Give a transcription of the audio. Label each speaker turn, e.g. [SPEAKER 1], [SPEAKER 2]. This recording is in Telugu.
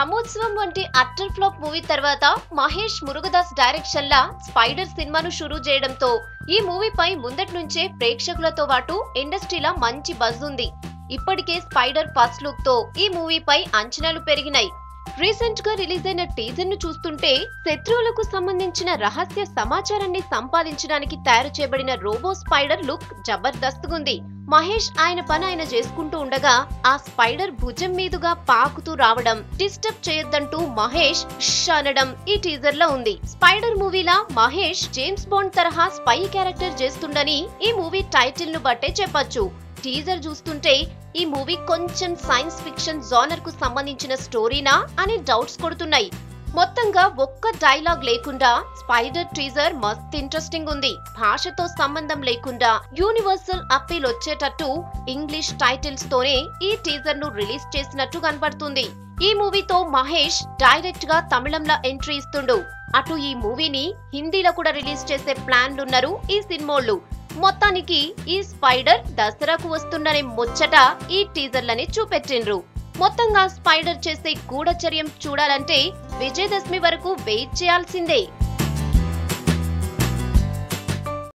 [SPEAKER 1] బ్రహ్మోత్సవం వంటి అట్టర్ ఫ్లాప్ మూవీ తర్వాత మహేష్ మురుగదాస్ డైరెక్షన్ లా స్పైడర్ సినిమాను షురూ చేయడంతో ఈ మూవీపై ముందటి నుంచే ప్రేక్షకులతో పాటు ఇండస్ట్రీలా మంచి బజ్ ఉంది ఇప్పటికే స్పైడర్ ఫస్ట్ లుక్ తో ఈ మూవీపై అంచనాలు పెరిగినాయి రీసెంట్ గా రిలీజ్ అయిన టీజర్ ను చూస్తుంటే శత్రువులకు సంబంధించిన రహస్య సమాచారాన్ని సంపాదించడానికి తయారు చేయబడిన రోబో స్పైడర్ లుక్ జబర్దస్తుగుంది మహేష్ ఆయన పని ఆయన చేసుకుంటూ ఉండగా ఆ స్పైడర్ భుజం మీదుగా పాకుతూ రావడం డిస్టర్బ్ చేయొద్దంటూ మహేష్ ష్ అనడం ఈ టీజర్ లో ఉంది స్పైడర్ మూవీలా మహేష్ జేమ్స్ బాండ్ తరహా స్పై క్యారెక్టర్ చేస్తుండని ఈ మూవీ టైటిల్ ను బట్టే చెప్పొచ్చు టీజర్ చూస్తుంటే ఈ మూవీ కొంచెం సైన్స్ ఫిక్షన్ జోనర్ కు సంబంధించిన స్టోరీనా అని డౌట్స్ కొడుతున్నాయి మొత్తంగా ఒక్క డైలాగ్ లేకుండా స్పైడర్ టీజర్ మస్త్ ఇంట్రెస్టింగ్ ఉంది భాషతో సంబంధం లేకుండా యూనివర్సల్ అప్పీల్ వచ్చేటట్టు ఇంగ్లీష్ టైటిల్స్ తోనే ఈ టీజర్ ను రిలీజ్ చేసినట్టు కనబడుతుంది ఈ మూవీతో మహేష్ డైరెక్ట్ గా తమిళంలో ఎంట్రీ ఇస్తుండు అటు ఈ మూవీని హిందీలో కూడా రిలీజ్ చేసే ప్లాన్లున్నారు ఈ సినిమోళ్ళు మొత్తానికి ఈ స్పైడర్ దసరాకు వస్తుందనే ముచ్చట ఈ టీజర్లని చూపెట్టిండ్రు మొత్తంగా స్పైడర్ చేసే గూఢచర్యం చూడాలంటే విజయదశమి వరకు వెయిట్ చేయాల్సిందే